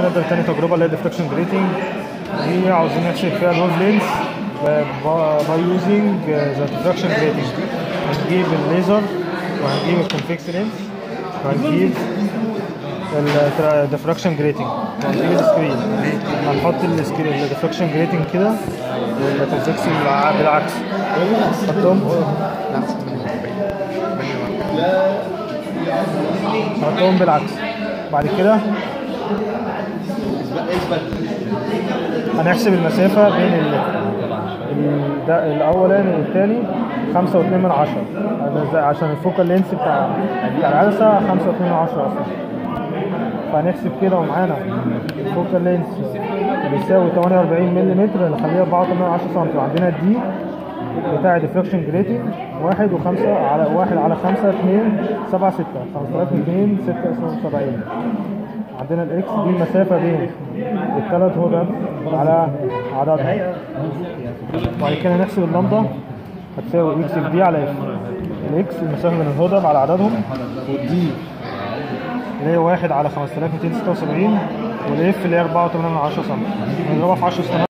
نبدا تاني تجربه اللي هي ديفليكشن جريتنج دي عاوزين نحسب فيها الويف لينز باي يوزنج ذا ديفليكشن جريتنج هنجيب الليزر وهنجيب الكونفكس لينز وهنجيب الديفراكشن جريتنج وهنجيب السكرين هنحط السكرين الديفراكشن جريتنج كده والكونفكس بالعكس حطهم حطهم بالعكس بعد كده هنحسب المسافة بين ال ال- ده الأولاني والتاني خمسة واتنين من عشرة هذا زي- عشان الفوكال لينس بتاع بتاع العدسة خمسة واتنين من عشرة أصلا فهنحسب كده ومعانا الفوكال لينس بيساوي 48 ملم نخليه 84 من عشرة سم وعندنا الدي بتاع ديفليكشن جريتنج واحد وخمسة على واحد على خمسة اتنين سبعة ستة خمسة آلاف اتنين ستة وسبعين عندنا الاكس دي المسافة بين الثلاث هدف على عددها وبعد كده نحسب اللمبة هتساوي اكس في دي على اف الاكس المسافة بين الهدف على عددهم والدي اللي هي واحد على 5276 والاف اللي هي 4.8 سم نضربها في 10 سم